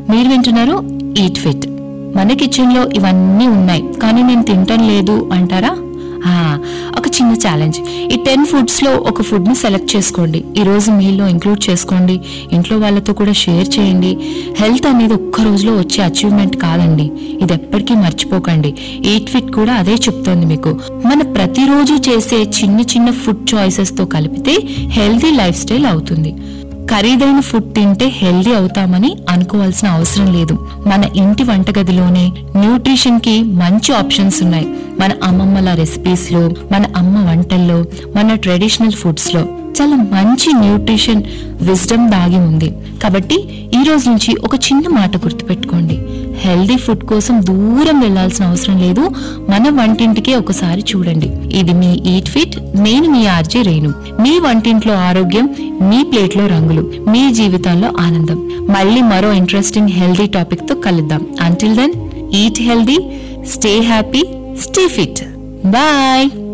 మీరు వింటున్నారు eat fit మన కిచెన్ లో ఇవన్నీ ఉన్నాయి కానీ నేను తింటం లేదు అంటారా ఆ, ఒక చిన్న ఛాలెంజ్ ఈ టెన్ ఫుడ్స్ లో ఒక ఫుడ్ ని సెలెక్ట్ చేసుకోండి ఈ రోజు మీల్లో ఇంక్లూడ్ చేసుకోండి ఇంట్లో వాళ్ళతో కూడా షేర్ చేయండి హెల్త్ అనేది ఒక్క రోజులో వచ్చే అచీవ్మెంట్ కాదండి ఇది ఎప్పటికీ మర్చిపోకండి ఈట్ ఫిట్ కూడా అదే చెప్తోంది మీకు మన ప్రతిరోజు చేసే చిన్న చిన్న ఫుడ్ చాయిసెస్ తో కలిపితే హెల్తీ లైఫ్ స్టైల్ అవుతుంది ఖరీదైన ఫుడ్ తింటే హెల్దీ అవుతామని అనుకోవాల్సిన అవసరం లేదు మన ఇంటి వంటగదిలోనే న్యూట్రిషన్ కి మంచి ఆప్షన్స్ ఉన్నాయి మన అమ్మమ్మల రెసిపీస్ లో మన అమ్మ వంటల్లో మన ట్రెడిషనల్ ఫుడ్స్ లో చాలా మంచి న్యూట్రిషన్ విజ్డమ్ దాగి ఉంది కాబట్టి ఈ రోజు నుంచి ఒక చిన్న మాట గుర్తుపెట్టుకోండి హెల్దీ ఫుడ్ కోసం దూరం వెళ్లాల్సిన అవసరం లేదు మన వంటింటికే ఒకసారి చూడండి ఇది మీ ఈట్ ఫిట్ నేను మీ ఆర్జే రేణు మీ వంటింట్లో ఆరోగ్యం మీ ప్లేట్లో రంగులు మీ జీవితంలో ఆనందం మళ్ళీ మరో ఇంట్రెస్టింగ్ హెల్దీ టాపిక్ తో కలుద్దాం until then eat healthy stay happy stay fit bye